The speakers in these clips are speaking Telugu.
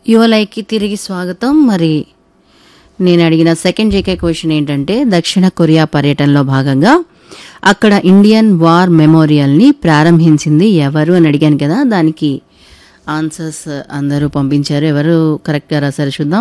యువలైకి తిరిగి స్వాగతం మరి నేను అడిగిన సెకండ్ జేకే క్వశ్చన్ ఏంటంటే దక్షిణ కొరియా పర్యటనలో భాగంగా అక్కడ ఇండియన్ వార్ మెమోరియల్ని ప్రారంభించింది ఎవరు అని అడిగాను కదా దానికి ఆన్సర్స్ అందరూ పంపించారు ఎవరు కరెక్ట్గా రాశారు చూద్దాం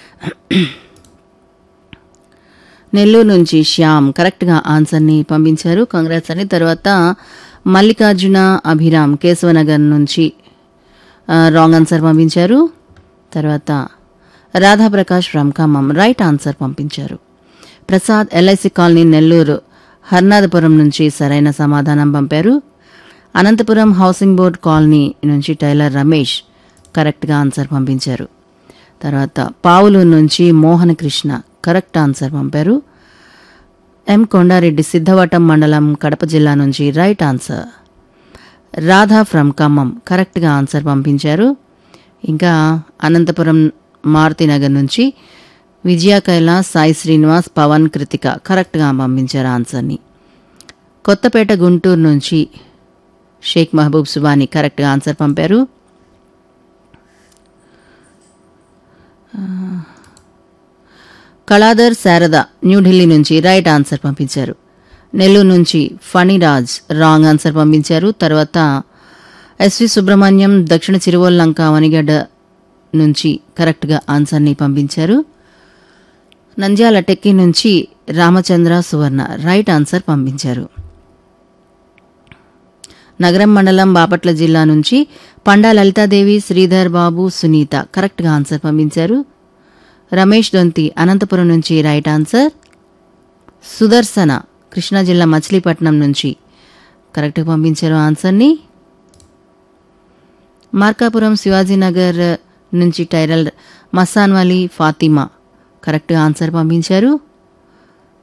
నెల్లూరు నుంచి శ్యామ్ కరెక్ట్గా ఆన్సర్ని పంపించారు కాంగ్రెస్ అని తర్వాత మల్లికార్జున అభిరామ్ కేశవనగర్ నుంచి ఆ, రాంగ్ ఆన్సర్ పంపించారు తర్వాత Radhaprakash from Khammam right answer పంపించారు ప్రసాద్ ఎల్ఐసి కాలనీ నెల్లూరు హర్నాథపురం నుంచి సరైన సమాధానం పంపారు అనంతపురం హౌసింగ్ బోర్డ్ కాలనీ నుంచి టైలర్ రమేష్ కరెక్ట్గా ఆన్సర్ పంపించారు తర్వాత పావులు నుంచి మోహన కృష్ణ కరెక్ట్ ఆన్సర్ పంపారు ఎం కొండారెడ్డి సిద్ధవటం మండలం కడప జిల్లా నుంచి right answer Radha from Khammam కరెక్ట్గా ఆన్సర్ పంపించారు ఇంకా అనంతపురం మారుతినగర్ నుంచి విజయ కైలాస్ సాయి శ్రీనివాస్ పవన్ కృతిక కరెక్ట్గా పంపించారు ఆన్సర్ని కొత్తపేట గుంటూరు నుంచి షేక్ మహబూబ్ సుబాని కరెక్ట్గా ఆన్సర్ పంపారు కళాధర్ శారద న్యూఢిల్లీ నుంచి రైట్ ఆన్సర్ పంపించారు నెల్లూరు నుంచి ఫణిరాజ్ రాంగ్ ఆన్సర్ పంపించారు తర్వాత ఎస్వి సుబ్రహ్మణ్యం దక్షిణ చిరువల్లంక వనిగడ్డ నుంచి కరెక్ట్గా ఆన్సర్ని పంపించారు నంద్యాల టెక్కి నుంచి రామచంద్ర సువర్ణ రైట్ ఆన్సర్ పంపించారు నగరం మండలం బాపట్ల జిల్లా నుంచి పండా లలితాదేవి శ్రీధర్ బాబు సునీత కరెక్ట్గా ఆన్సర్ పంపించారు రమేష్ దొంతి అనంతపురం నుంచి రైట్ ఆన్సర్ సుదర్శన కృష్ణా జిల్లా మచిలీపట్నం నుంచి కరెక్ట్గా పంపించారు ఆన్సర్ని మార్కాపురం శివాజీనగర్ నుంచి టైరల్ మసాన్వాలి ఫాతిమా కరెక్ట్గా ఆన్సర్ పంపించారు